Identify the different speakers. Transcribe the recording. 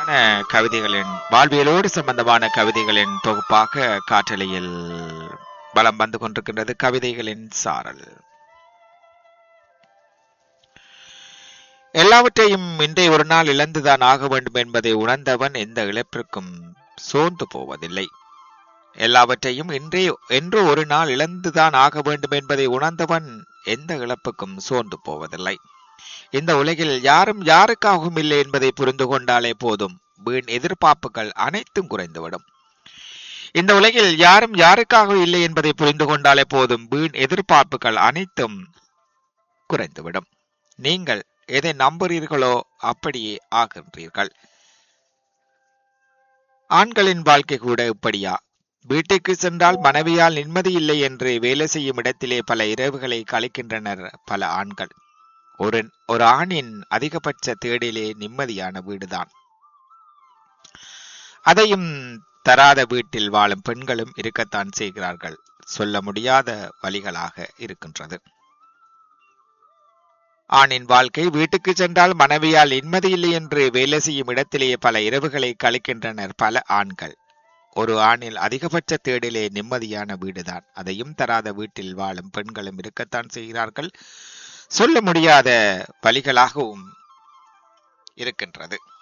Speaker 1: கவிதைகளின் வாழ்வியலோடு சம்பந்தமான கவிதைகளின் தொகுப்பாக காற்றலையில் பலம் வந்து கொண்டிருக்கின்றது கவிதைகளின் சாரல் எல்லாவற்றையும் இன்றைய ஒரு நாள் இழந்துதான் ஆக வேண்டும் என்பதை உணர்ந்தவன் எந்த இழப்பிற்கும் சோர்ந்து போவதில்லை எல்லாவற்றையும் இன்றே என்று ஒரு நாள் இழந்துதான் ஆக வேண்டும் என்பதை உணர்ந்தவன் எந்த இழப்புக்கும் சோர்ந்து போவதில்லை இந்த உலகில் யாரும் யாருக்காகவும் இல்லை என்பதை புரிந்து கொண்டாலே போதும் வீண் எதிர்பார்ப்புகள் அனைத்தும் குறைந்துவிடும் இந்த உலகில் யாரும் யாருக்காக இல்லை என்பதை புரிந்து கொண்டாலே போதும் வீண் எதிர்பார்ப்புகள் அனைத்தும் குறைந்துவிடும் நீங்கள் எதை நம்புகிறீர்களோ அப்படியே ஆகின்றீர்கள் ஆண்களின் வாழ்க்கை கூட இப்படியா வீட்டுக்கு சென்றால் மனைவியால் நிம்மதி இல்லை என்று வேலை செய்யும் இடத்திலே பல இரவுகளை கழிக்கின்றனர் பல ஆண்கள் ஒரு ஒரு ஆணின் அதிகபட்ச தேடலே நிம்மதியான வீடுதான் அதையும் தராத வீட்டில் வாழும் பெண்களும் இருக்கத்தான் செய்கிறார்கள் சொல்ல முடியாத வழிகளாக இருக்கின்றது ஆணின் வாழ்க்கை வீட்டுக்கு சென்றால் மனைவியால் நிம்மதியில்லை என்று வேலை செய்யும் இடத்திலேயே பல இரவுகளை கழிக்கின்றனர் பல ஆண்கள் ஒரு ஆணில் அதிகபட்ச தேடிலே நிம்மதியான வீடுதான் அதையும் தராத வீட்டில் வாழும் பெண்களும் இருக்கத்தான் செய்கிறார்கள் சொல்ல முடியாத வழிகளாகவும் இருக்கின்றது